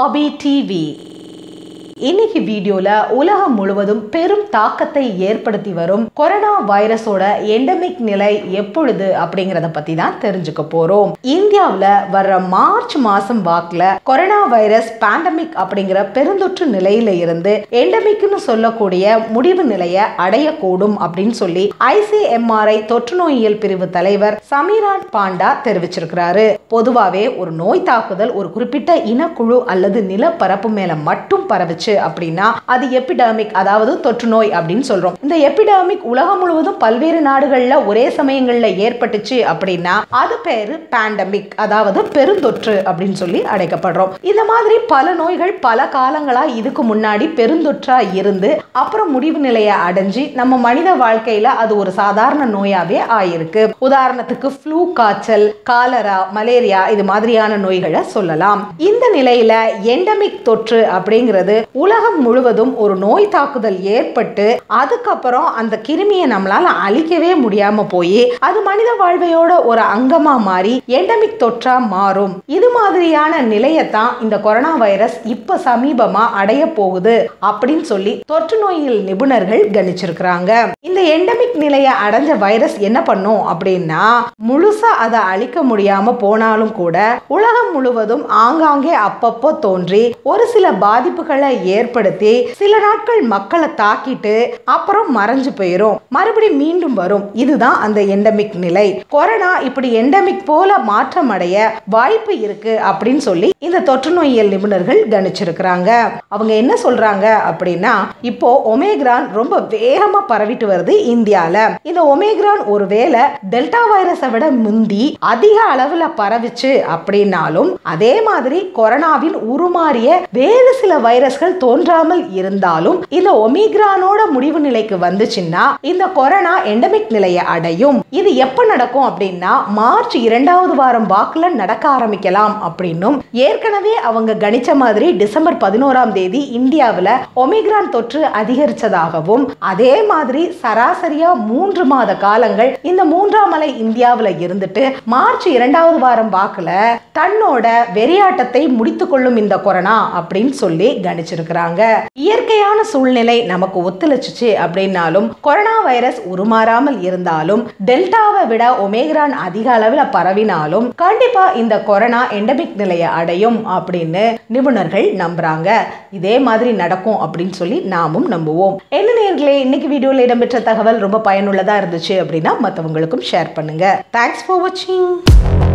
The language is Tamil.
அபி டிவி இன்னைக்கு வீடியோல உலகம் முழுவதும் பெரும் தாக்கத்தை ஏற்படுத்தி வரும் கொரோனா வைரஸோட எண்டமிக் நிலை எப்பொழுது அப்படிங்கறத பத்தி தான் தெரிஞ்சுக்க போறோம் இந்தியாவுல வர்ற மார்ச் மாசம் வாக்குல கொரோனா வைரஸ் பேண்டமிக் அப்படிங்கிற பெருந்தொற்று நிலையில இருந்து எண்டமிக்னு சொல்லக்கூடிய முடிவு நிலையை அடையக்கூடும் அப்படின்னு சொல்லி ஐசிஎம்ஆர்ஐ தொற்று நோயியல் பிரிவு தலைவர் சமீரான் பாண்டா தெரிவிச்சிருக்கிறாரு பொதுவாவே ஒரு நோய் தாக்குதல் ஒரு குறிப்பிட்ட இனக்குழு அல்லது நிலப்பரப்பு மேல மட்டும் பரவுச்சு அப்படின்னா அது எபிடமிக் அதாவது தொற்று நோய் அப்படின்னு சொல்றோம் இந்த எபிடமிக் உலகம் முழுவதும் பல்வேறு நாடுகள்ல ஒரே சமயங்கள்ல ஏற்பட்டுச்சு அப்படின்னா அது பேரு பேண்டமிக் அதாவது பெருந்தொற்று அப்படின்னு சொல்லி அழைக்கப்படுறோம் இந்த மாதிரி பல நோய்கள் பல காலங்களா இதுக்கு முன்னாடி பெருந்தொற்றா இருந்து அப்புறம் முடிவு நிலையை அடைஞ்சு நம்ம மனித வாழ்க்கையில அது ஒரு சாதாரண நோயாவே ஆயிருக்கு உதாரணத்துக்கு ஃப்ளூ காய்ச்சல் காலரா மலேரியா இது மாதிரியான நோய்களை சொல்லலாம் இந்த நிலையில எண்டமிக் தொற்று அப்படிங்கிறது உலகம் முழுவதும் ஒரு நோய் தாக்குதல் ஏற்பட்டு அதுக்கப்புறம் அந்த கிருமியை நம்மளால அழிக்கவே முடியாம போய் அது மனித வாழ்வையோட ஒரு அங்கமா மாறி எண்டமிக் தொற்றா மாறும் இது மாதிரியான நிலையத்தான் இந்த கொரோனா வைரஸ் இப்ப சமீபமா அடைய போகுது அப்படின்னு சொல்லி தொற்று நோயியல் நிபுணர்கள் கணிச்சிருக்கிறாங்க இந்த எண்டமிக் நிலையை அடைஞ்ச வைரஸ் என்ன பண்ணும் அப்படின்னா முழுசா அதை அழிக்க முடியாம போனாலும் கூட உலகம் முழுவதும் ஆங்காங்கே அப்பப்போ தோன்றி ஒரு சில பாதிப்புகளை ஏற்படுத்தி சில நாட்கள் மக்களை தாக்கிட்டு அப்புறம் மறைஞ்சு போயிரும் மறுபடியும் மீண்டும் வரும் இதுதான் அந்த எண்டமிக் நிலை கொரோனா இப்படி எண்டமிக் போல மாற்றம் அடைய வாய்ப்பு இருக்கு அப்படின்னு சொல்லி இந்த தொற்று நோயியல் நிபுணர்கள் கணிச்சிருக்கிறாங்க அவங்க என்ன சொல்றாங்க அப்படின்னா இப்போ ஒமேக்ரான் ரொம்ப வேகமா பரவிட்டு வருது இந்தியால இந்த ஒமேக்ரான் ஒருவேளை டெல்டா வைரஸை விட முந்தி அதிக அளவுல பரவிச்சு அப்படின்னாலும் அதே மாதிரி கொரோனாவின் உருமாறிய வேறு சில வைரஸ்கள் தோன்றாமல் இருந்தாலும் இந்த ஒமிக்ரானோட முடிவு நிலைக்கு வந்துச்சுன்னா இந்த கொரோனா எண்டமிக் நிலையை அடையும் இது எப்ப நடக்கும் அப்படின்னா மார்ச் இரண்டாவது வாரம் வாக்குல நடக்க ஆரம்பிக்கலாம் அப்படின்னும் ஏற்கனவே அவங்க கணிச்ச மாதிரி டிசம்பர் பதினோராம் தேதி இந்தியாவில் ஒமிக்ரான் தொற்று அதிகரிச்சதாகவும் அதே மாதிரி சராசரியா மூன்று மாத காலங்கள் இந்த மூன்றாம் அலை இந்தியாவில் இருந்துட்டு மார்ச் இரண்டாவது வாரம் வாக்குல தன்னோட வெறியாட்டத்தை முடித்துக் கொள்ளும் இந்த கொரோனா அப்படின்னு சொல்லி கணிச்சிருக்கிறாங்க இயற்கையான சூழ்நிலை நமக்கு ஒத்துழைச்சிச்சு அப்படின்னாலும் கொரோனா வைரஸ் உருமாறாமல் இருந்தாலும் டெல்டாவை விட ஒமேக்ரான் அதிக அளவில் பரவினாலும் கண்டிப்பா இந்த கொரோனா எண்டமிக் நிலையை அடையும் அப்படின்னு நிபுணர்கள் நம்புறாங்க இதே மாதிரி நடக்கும் அப்படின்னு சொல்லி நாமும் நம்புவோம் என்ன நேர்களே இன்னைக்கு வீடியோல இடம்பெற்ற தகவல் ரொம்ப பயனுள்ளதா இருந்துச்சு அப்படின்னா மற்றவங்களுக்கும் ஷேர் பண்ணுங்க தேங்க்ஸ் ஃபார் வாட்சிங்